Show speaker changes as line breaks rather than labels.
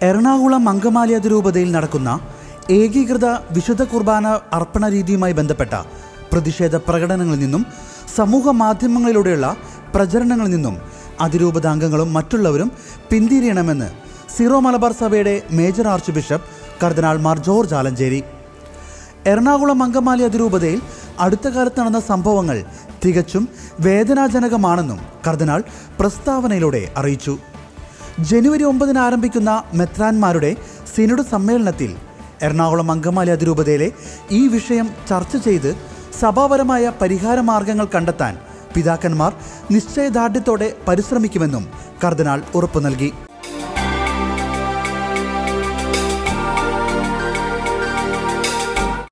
എറണാകുളം അങ്കമാലി അതിരൂപതയിൽ നടക്കുന്ന ഏകീകൃത വിശുദ്ധ കുർബാന അർപ്പണ രീതിയുമായി ബന്ധപ്പെട്ട പ്രതിഷേധ പ്രകടനങ്ങളിൽ നിന്നും സമൂഹ മാധ്യമങ്ങളിലൂടെയുള്ള പ്രചരണങ്ങളിൽ നിന്നും അതിരൂപത അംഗങ്ങളും മറ്റുള്ളവരും പിന്തിരിയണമെന്ന് സീറോ മലബാർ സഭയുടെ മേജർ ആർച്ച് ബിഷപ്പ് കർദിനാൾ മാർ ജോർജ് ആലഞ്ചേരി എറണാകുളം അങ്കമാലി അതിരൂപതയിൽ അടുത്ത കാലത്ത് നടന്ന സംഭവങ്ങൾ തികച്ചും വേദനാജനകമാണെന്നും കർദിനാൾ പ്രസ്താവനയിലൂടെ അറിയിച്ചു ജനുവരി ഒമ്പതിന് ആരംഭിക്കുന്ന മെത്രാന്മാരുടെ സിനഡ് സമ്മേളനത്തിൽ എറണാകുളം അങ്കമാലി അതിരൂപതയിലെ ഈ വിഷയം ചർച്ച ചെയ്ത് സഭാപരമായ പരിഹാര മാർഗങ്ങൾ കണ്ടെത്താൻ പിതാക്കന്മാർ നിശ്ചയദാർഢ്യത്തോടെ പരിശ്രമിക്കുമെന്നും കർദിനാൾ ഉറപ്പു നൽകി